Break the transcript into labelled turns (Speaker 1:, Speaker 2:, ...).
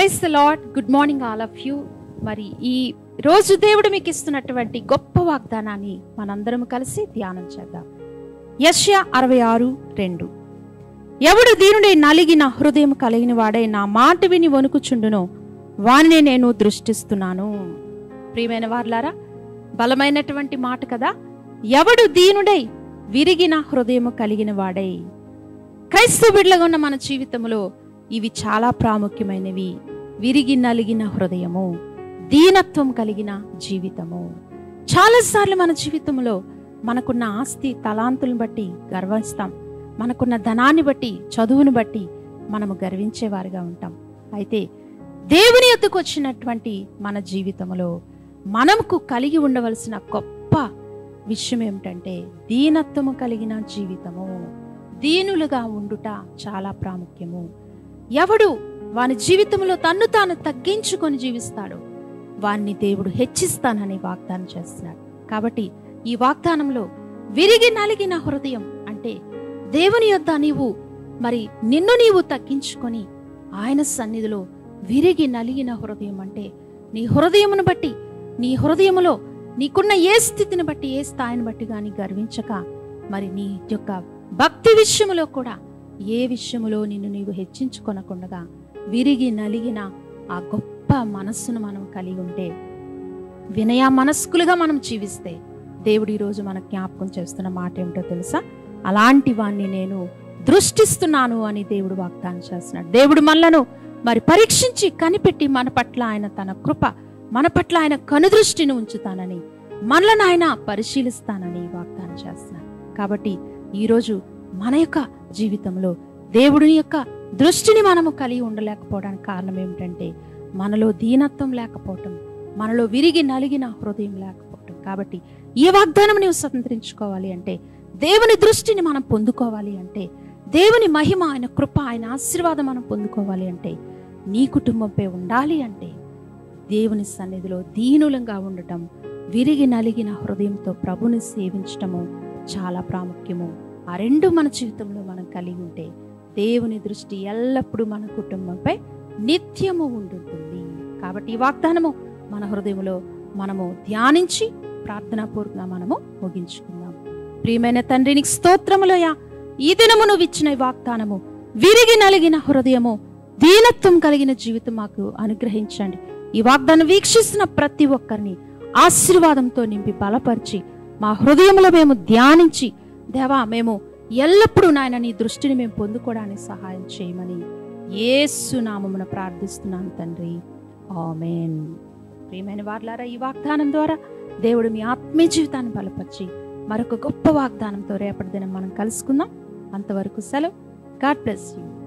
Speaker 1: price the Lord good morning all of you మరి ఈ రోజు దేవుడు మీకు ఇస్తున్నటువంటి గొప్ప వాగ్దానాన్ని మనందరం కలిసి ధ్యానం చేద్దాం యశ్య అరవై ఆరు రెండు ఎవడు దీనుడై నలిగిన హృదయం కలిగిన వాడై నా మాట విని వణుకుచుండునో వానినే నేను దృష్టిస్తున్నాను ప్రియమైన వార్లారా బలమైనటువంటి మాట కదా ఎవడు దీనుడై విరిగిన హృదయము కలిగిన వాడై క్రైస్తవ బిడ్డలుగా ఉన్న మన జీవితంలో ఇవి చాలా ప్రాముఖ్యమైనవి విరిగి నలిగిన హృదయము దీనత్వం కలిగిన జీవితము చాలాసార్లు మన జీవితంలో మనకున్న ఆస్తి తలాంతులను బట్టి గర్విస్తాం మనకున్న ధనాన్ని బట్టి చదువును బట్టి మనము గర్వించేవారుగా ఉంటాం అయితే దేవుని ఎత్తుకు వచ్చినటువంటి మన జీవితంలో మనకు కలిగి ఉండవలసిన గొప్ప విషయం ఏమిటంటే దీనత్వము కలిగిన జీవితము దీనులుగా ఉండుట చాలా ప్రాముఖ్యము ఎవడు వాని జీవితంలో తన్ను తాను తగ్గించుకొని జీవిస్తాడో వాన్ని దేవుడు హెచ్చిస్తానని వాగ్దానం చేస్తున్నాడు కాబట్టి ఈ వాగ్దానంలో విరిగి నలిగిన హృదయం అంటే దేవుని యొద్ద నీవు మరి నిన్ను నీవు తగ్గించుకొని ఆయన సన్నిధిలో విరిగి నలిగిన హృదయం అంటే నీ హృదయమును బట్టి నీ హృదయములో నీకున్న ఏ స్థితిని బట్టి ఏ స్థాయిని బట్టి కానీ గర్వించక మరి నీ యొక్క భక్తి విషయములో కూడా ఏ విషయములో నిన్ను నీవు హెచ్చించుకొనకుండగా విరిగి నలిగిన ఆ గొప్ప మనస్సును మనం కలిగి ఉంటే వినయ మనస్కులుగా మనం జీవిస్తే దేవుడు ఈరోజు మన జ్ఞాపకం చేస్తున్న మాట ఏమిటో తెలుసా అలాంటి వాణ్ణి నేను దృష్టిస్తున్నాను అని దేవుడు వాగ్దానం చేస్తున్నాడు దేవుడు మనలను మరి పరీక్షించి కనిపెట్టి మన పట్ల ఆయన తన కృప మన పట్ల ఆయన కనుదృష్టిని ఉంచుతానని మనలను ఆయన పరిశీలిస్తానని వాగ్దానం చేస్తున్నాడు కాబట్టి ఈరోజు మన యొక్క జీవితంలో దేవుడి యొక్క దృష్టిని మనము కలిగి ఉండలేకపోవడానికి కారణం ఏమిటంటే మనలో దీనత్వం లేకపోవటం మనలో విరిగి నలిగిన హృదయం లేకపోవటం కాబట్టి ఈ వాగ్దానం నీవు స్వతంత్రించుకోవాలి అంటే దేవుని దృష్టిని మనం పొందుకోవాలి అంటే దేవుని మహిమ ఆయన కృప ఆయన ఆశీర్వాదం మనం పొందుకోవాలి అంటే నీ కుటుంబంపై ఉండాలి అంటే దేవుని సన్నిధిలో దీనులంగా ఉండటం విరిగి నలిగిన హృదయంతో ప్రభుని సేవించటము చాలా ప్రాముఖ్యము ఆ రెండు మన జీవితంలో మనం కలిగి ఉంటే దేవుని దృష్టి ఎల్లప్పుడూ మన కుటుంబంపై నిత్యము ఉండుంటుంది కాబట్టి ఈ వాగ్దానము మన హృదయంలో మనము ధ్యానించి ప్రార్థనాపూర్వకంగా మనము ముగించుకుందాం ప్రియమైన తండ్రి నీకు స్తోత్రములయ ఈ దినము నువ్వు ఇచ్చిన ఈ వాగ్దానము విరిగి నలిగిన హృదయము దీనత్వం కలిగిన జీవితం మాకు అనుగ్రహించండి ఈ వాగ్దానం వీక్షిస్తున్న ప్రతి ఒక్కరిని ఆశీర్వాదంతో నింపి బలపరిచి మా హృదయంలో మేము ధ్యానించి దేవా మేము ఎల్లప్పుడూ నాయన నీ దృష్టిని మేము పొందుకోవడానికి సహాయం చేయమని యేసు నామమున ప్రార్థిస్తున్నాను తండ్రి ఆమెన్ ప్రియమైన వార్లారా ఈ వాగ్దానం ద్వారా దేవుడు మీ ఆత్మీయ జీవితాన్ని బలపరిచి మరొక గొప్ప వాగ్దానంతో రేపటి దినం మనం కలుసుకుందాం అంతవరకు సెలవు గాడ్ బ్లెస్ యూ